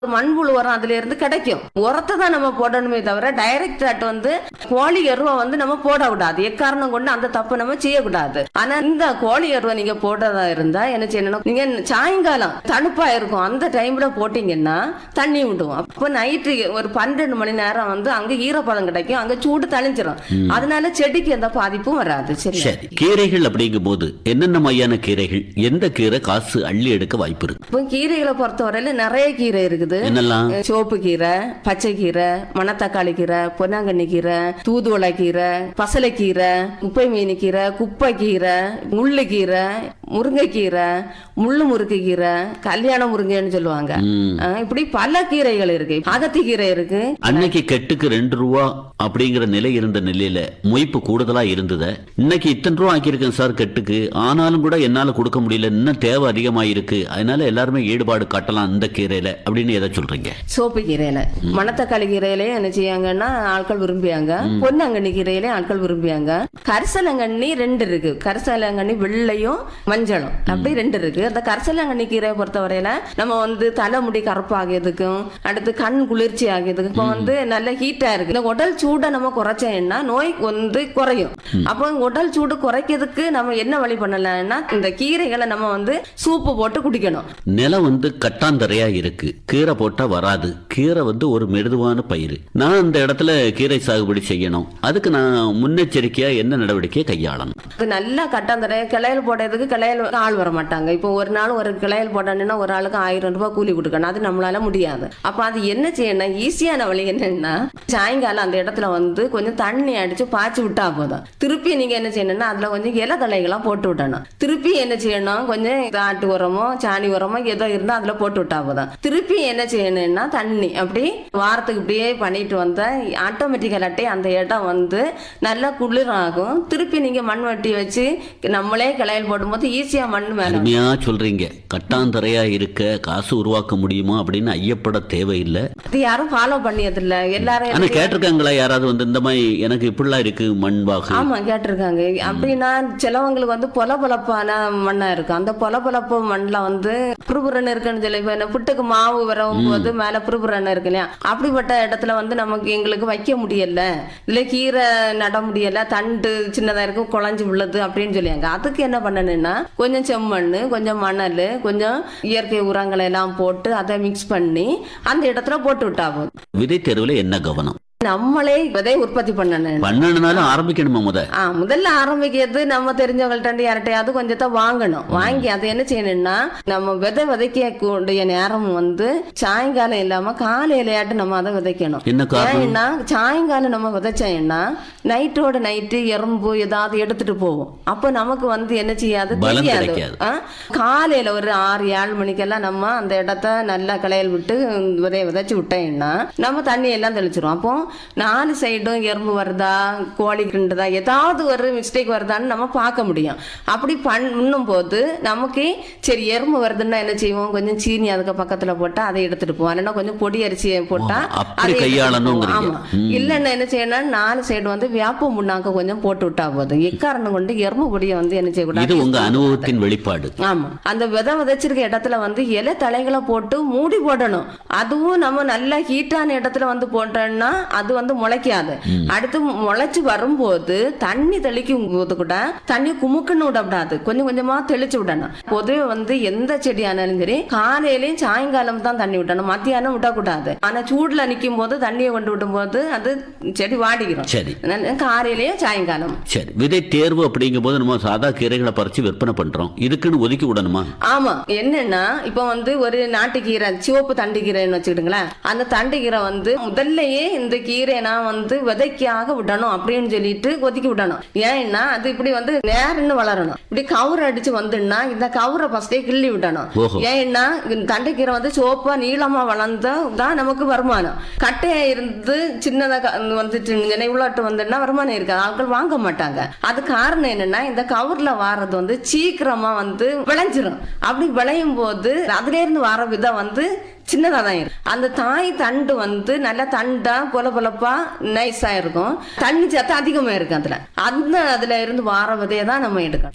மண்புழு உரம் அதுல இருந்து கிடைக்கும் உரத்தை தான் நம்ம போடணுமே தவிர டைரக்ட் வந்து கோழி எருவை வந்து நம்ம போடக்கூடாது எக்காரணம் கொண்டு அந்த தப்பு நம்ம செய்யக்கூடாது ஆனா இந்த கோழி எருவை நீங்க போடுறதா இருந்தா என்ன செய்யணும் நீங்க சாயங்காலம் தணுப்பா இருக்கும் அந்த டைம்ல போட்டீங்கன்னா தண்ணி விடுவோம் அப்போ நைட்டு ஒரு பன்னெண்டு மணி நேரம் வந்து அங்க ஈரப்பதம் கிடைக்கும் அங்க சூடு தணிஞ்சிரும் அதனால செடிக்கு எந்த பாதிப்பும் வராது சரி சரி கீரைகள் அப்படிங்கும் போது என்னென்ன மையான கீரைகள் எந்த கீரை காசு அள்ளி எடுக்க வாய்ப்பு இருக்கு இப்போ கீரைகளை பொறுத்தவரையில நிறைய கீரை இருக்குது என்னெல்லாம் சிவப்பு கீரை பச்சை கீரை மணத்தக்காளி கீரை பொன்னாங்கண்ணி கீரை தூதுவளை கீரை பசலைக்கீரை குப்பை மீனி கீரை குப்பை கீரை முள்ளு கீரை முருங்கைக்கீரை முள்ளு முறுக்கு கீரை கல்யாண முருங்கைன்னு சொல்லுவாங்க ம். ஆ, இப்படி பல கீரைகள் இருக்கு அகத்தி கீரை இருக்கு அன்னைக்கு கெட்டுக்கு ரெண்டு ரூபா அப்படிங்கிற நிலை இருந்த நிலையில மொய்ப்பு கூடுதலா இருந்தது இன்னைக்கு இத்தனை ரூபா ஆக்கியிருக்கேன் சார் கெட்டுக்கு ஆனாலும் கூட என்னால கொடுக்க முடியல இன்னும் தேவை அதிகமா இருக்கு அதனால எல்லாருமே ஈடுபாடு காட்டலாம் இந்த கீரையில அப்படின்னு எதை சொல்றீங்க சோப்பு கீரையில மணத்தக்காளி கீரையிலே என்ன செய்யாங்கன்னா ஆட்கள் விரும்பியாங்க பொன்னாங்கண்ணி கீரையிலே ஆட்கள் விரும்பியாங்க கரிசலங்கண்ணி ரெண்டு இருக்கு கரிசலங்கண்ணி வெள்ளையும் மஞ்சளும் அப்படி ரெண்டு இருக்கு அந்த கரிசலங்கண்ணி கீரையை பொறுத்தவரையில நம்ம வந்து தலைமுடி கருப்பாகியதுக்கும் அடுத்து கண் குளிர்ச்சி ஆகியதுக்கும் இப்போ வந்து நல்ல ஹீட்டா இருக்கு இந்த உடல் சூடை நம்ம குறைச்சோம்னா நோய் வந்து குறையும் அப்போ உடல் சூடு குறைக்கிறதுக்கு நம்ம என்ன வழி பண்ணலாம்னா இந்த கீரைகளை நம்ம வந்து சூப்பு போட்டு குடிக்கணும் நிலம் வந்து கட்டாந்தரையா இருக்கு கீரை போட்டா வராது கீரை வந்து ஒரு மெருதுவான பயிர் நான் அந்த இடத்துல கீரை சாகுபடி செய்யணும் அதுக்கு நான் முன்னெச்சரிக்கையா என்ன நடவடிக்கையை கையாளணும் அது நல்லா கட்டாந்தர கிளையல் போடுறதுக்கு கிளையல் ஆள் வர மாட்டாங்க இப்போ ஒரு நாள் ஒரு கிளையல் போடணும்னா ஒரு ஆளுக்கு ஆயிரம் ரூபாய் கூலி கொடுக்கணும் அது நம்மளால முடியாது அப்ப அது என்ன செய்யணும் ஈஸியான வழி என்னன்னா சாயங்காலம் அந்த இடத்துல வந்து கொஞ்சம் தண்ணி அடிச்சு பாய்ச்சி விட்டா போதும் திருப்பி நீங்க என்ன செய்யணும்னா அதுல கொஞ்சம் இலை தழைகளாம் போட்டு விடணும் திருப்பி என்ன செய்யணும் கொஞ்சம் ஆட்டு உரமோ சாணி உரமோ ஏதோ இருந்தா அதுல போட்டு விட்டா போதும் திருப்பி என்ன செய்யணும்னா தண்ணி அப்படி வாரத்துக்கு இப்படியே பண்ணிட்டு வந்தா ஆட்டோமேட்டிக்கலாட்டே அந்த இடம் வந்து நல்லா குளிர் ஆகும் திருப்பி நீங்க மண் வெட்டி வச்சு நம்மளே கிளையல் போடும்போது ஈஸியா மண் மேல வரும். அருமையா சொல்றீங்க கட்டாந்தரையா இருக்க காசு உருவாக்க முடியுமா அப்படின்னு ஐயப்பட தேவையில்லை அது யாரும் ஃபாலோ பண்ணியதில்ல எல்லாரும் ஆனா கேட்டிருக்காங்களா யாராவது வந்து இந்த மாதிரி எனக்கு இப்படிலாம் இருக்கு மண் வாகு ஆமா கேட்டிருக்காங்க அப்படின்னா சிலவங்களுக்கு வந்து பொல பொலப்பான மண்ணா இருக்கும் அந்த பொல பொலப்பு மண்ணில் வந்து புறுபுறன்னு இருக்குன்னு சொல்லி இப்போ இந்த புட்டுக்கு மாவு வரவும் போது மேல புறுபுறன்னு இருக்கு இல்லையா அப்படிப்பட்ட இடத்துல வந்து நமக்கு எங்களுக்கு வைக்க முடியல இல்ல கீரை நட முடியல தண்டு சின்னதா இருக்கும் குழஞ்சு விழுது அப்படின்னு சொல்லியாங்க அதுக்கு என்ன பண்ணணும்னா கொஞ்சம் செம்மண் கொஞ்சம் மணல் கொஞ்சம் இயற்கை உரங்களை எல்லாம் போட்டு அதை மிக்ஸ் பண்ணி அந்த இடத்துல போட்டு விட்டா போதும் விதை தேர்வுல என்ன கவனம் நம்மளே விதை உற்பத்தி பண்ணணும் பண்ணணும்னாலும் ஆரம்பிக்கணுமா முத ஆ முதல்ல ஆரம்பிக்கிறது நம்ம தெரிஞ்சவங்கள்ட்ட யார்கிட்டயாவது கொஞ்சத்தை வாங்கணும் வாங்கி அதை என்ன செய்யணும்னா நம்ம விதை விதைக்க கூடிய நேரம் வந்து சாயங்காலம் இல்லாம காலையிலையாட்டு நம்ம அதை விதைக்கணும் என்ன காரணம் ஏன்னா சாயங்காலம் நம்ம விதைச்சோம்னா நைட்டோட நைட்டு எறும்பு ஏதாவது எடுத்துட்டு போகும் அப்போ நமக்கு வந்து என்ன செய்யாது பலம் தெரியாது கிடைக்காது. ஆ? காலையில ஒரு ஆறு ஏழு மணிக்கெல்லாம் நம்ம அந்த இடத்த நல்லா களையல் விட்டு விதைய விதைச்சு விட்டோம்னா நம்ம தண்ணி எல்லாம் தெளிச்சிரும் அப்போ நாலு சைடும் எறும்பு வருதா கோழி கிண்டுதா ஏதாவது ஒரு மிஸ்டேக் வருதான்னு நம்ம பார்க்க முடியும் அப்படி பண்ணும் போது நமக்கு சரி எறும்பு வருதுன்னா என்ன செய்வோம் கொஞ்சம் சீனி அதுக்கு பக்கத்துல போட்டா அதை எடுத்துட்டு போவோம் இல்லைன்னா கொஞ்சம் பொடி அரிசியை போட்டா ஓ, அப்படி அதை எடுத்துட்டு கையாளணுங்கிறீங்க. போவோம். ஆமா இல்லைன்னா என்ன செய்யணும் நாலு சைடு வந்து வேப்ப முன்னாக்க கொஞ்சம் போட்டு விட்டா போதும் எக்காரணம் கொண்டு எறும்பு பொடியை வந்து என்ன இது செய்யக்கூடாது உங்க அனுபவத்தின் வெளிப்பாடு ஆமா அந்த விதை விதைச்சிருக்க இடத்துல வந்து இலை தழைகளை போட்டு மூடி போடணும் அதுவும் நம்ம நல்ல ஹீட்டான இடத்துல வந்து போட்டோம்னா அது வந்து முளைக்காது அடுத்து முளைச்சு வரும்போது தண்ணி தெளிக்கும் போது கூட தண்ணி குமுக்குன்னு விடக்கூடாது கொஞ்சம் கொஞ்சமா தெளிச்சு விடணும் பொதுவே வந்து எந்த செடியானாலும் சரி காலையிலயும் சாயங்காலம் தான் தண்ணி விடணும் மத்தியானம் விடக்கூடாது ஆனா சூடுல நிக்கும் போது தண்ணியை கொண்டு விடும் போது அது செடி வாடிக்கிறோம் சரி அதனால காலையிலயும் சாயங்காலம் சரி விதை தேர்வு அப்படிங்கும் போது நம்ம சாதா கீரைகளை பறிச்சு விற்பனை பண்றோம் இதுக்குன்னு ஒதுக்கி விடணுமா ஆமா என்னன்னா இப்ப வந்து ஒரு நாட்டுக்கீரை சிவப்பு தண்டு கீரைன்னு வச்சுக்கிட்டுங்களேன் அந்த தண்டு கீரை வந்து முதல்லயே இந்த கீரை நான் வந்து விதைக்காக விடணும் அப்படின்னு சொல்லிட்டு ஒதுக்கி விடணும் ஏன்னா அது இப்படி வந்து நேரன்னு வளரணும் இப்படி கவுர் அடிச்சு வந்துன்னா இந்த கவுரை ஃபர்ஸ்டே கிள்ளி விடணும் ஓஹோ. ஏன்னா இந்த தண்டைக்கீரை வந்து சிவப்பா நீளமா வளர்ந்தா தான் நமக்கு வருமானம் கட்டையா இருந்து சின்னதா க- வந்துட்டு இவ்வளோட்டு வந்துன்னா வருமானம் இருக்காது ஆட்கள் வாங்க மாட்டாங்க அது காரணம் என்னன்னா இந்த கவர்ல வாரது வந்து சீக்கிரமா வந்து விளைஞ்சிரும் அப்படி விளையும் போது அதுல இருந்து வர விதம் வந்து சின்னதா தான் இருக்கும் அந்த தாய் தண்டு வந்து நல்ல தண்டா பொல பொலப்பா நைஸா இருக்கும் தண்ணி சத்து அதிகமா இருக்கு அதுல அந்த அதுல இருந்து வார விதையை தான் நம்ம எடுக்கணும்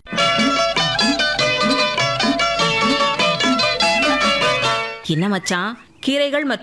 என்ன மச்சான் கீரைகள் மற்றும்